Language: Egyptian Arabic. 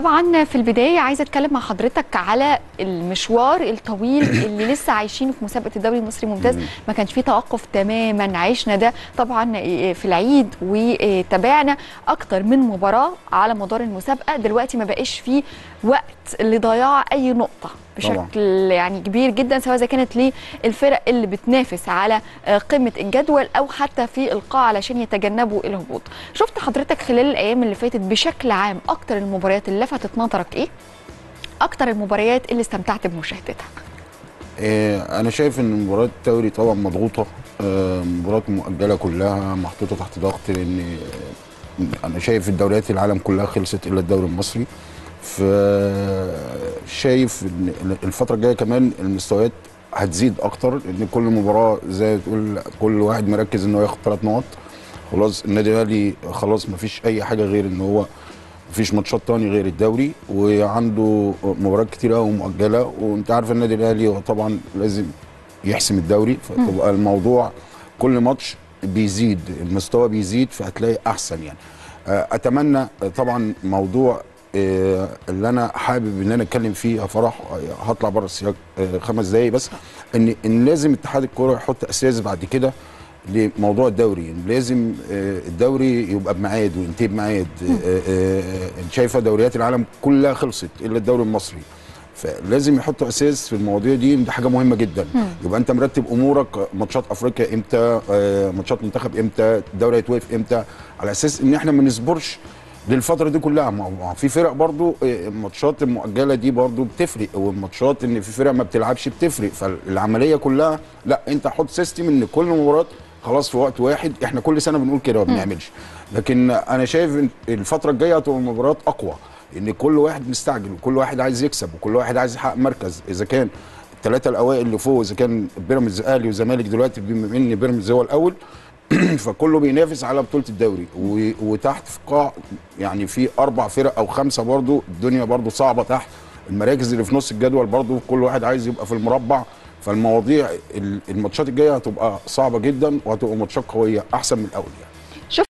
طبعا في البدايه عايزه اتكلم مع حضرتك على المشوار الطويل اللي لسه عايشينه في مسابقه الدوري المصري الممتاز ما كانش فيه توقف تماما عشنا ده طبعا في العيد وتابعنا اكتر من مباراه على مدار المسابقه دلوقتي ما بقاش فيه وقت لضياع اي نقطه بشكل طبعا. يعني كبير جدا سواء اذا كانت للفرق اللي بتنافس على قمه الجدول او حتى في القاع علشان يتجنبوا الهبوط شفت حضرتك خلال الايام اللي فاتت بشكل عام اكتر المباريات اللي لفتت نظرك ايه اكتر المباريات اللي استمتعت بمشاهدتها إيه انا شايف ان مباريات الدوري طبعا مضغوطه آه مباريات مؤجله كلها محطوطه تحت ضغط لان انا شايف الدوريات العالم كلها خلصت الا الدوري المصري فشايف ان الفتره الجايه كمان المستويات هتزيد اكتر لان كل مباراه زي تقول كل واحد مركز ان هو ياخد ثلاث نقط خلاص النادي الاهلي خلاص ما فيش اي حاجه غير ان هو ما فيش ماتشات تاني غير الدوري وعنده مباريات كتير قوي مؤجله وانت عارف النادي الاهلي هو طبعا لازم يحسم الدوري فتبقى الموضوع كل ماتش بيزيد المستوى بيزيد فهتلاقي احسن يعني اتمنى طبعا موضوع اللي انا حابب ان انا اتكلم فيه فرح هطلع بره السياق خمس دقايق بس ان ان لازم اتحاد الكوره يحط اساس بعد كده لموضوع الدوري لازم الدوري يبقى بميعاد وينتهي بميعاد انت شايفه دوريات العالم كلها خلصت الا الدوري المصري فلازم يحطوا اساس في المواضيع دي دي حاجه مهمه جدا يبقى انت مرتب امورك ماتشات افريقيا امتى ماتشات منتخب امتى الدوري هيتوقف امتى على اساس ان احنا ما نصبرش للفتره دي كلها ما في فرق برضو الماتشات المؤجله دي برضو بتفرق والماتشات ان في فرق ما بتلعبش بتفرق فالعمليه كلها لا انت حط سيستم ان كل مباراه خلاص في وقت واحد احنا كل سنه بنقول كده ما بنعملش لكن انا شايف ان الفتره الجايه هتبقى المباريات اقوى ان كل واحد مستعجل وكل واحد عايز يكسب وكل واحد عايز يحقق مركز اذا كان الثلاثه الاوائل اللي فوق اذا كان بيراميدز اهلي وزمالك دلوقتي بما ان بيراميدز هو الاول فكله بينافس على بطوله الدوري وتحت في قاع يعني في اربع فرق او خمسه برضو الدنيا برضو صعبه تحت المراكز اللي في نص الجدول برضو كل واحد عايز يبقى في المربع فالمواضيع الماتشات الجايه هتبقى صعبه جدا وهتبقى ماتشات قويه احسن من الاول يعني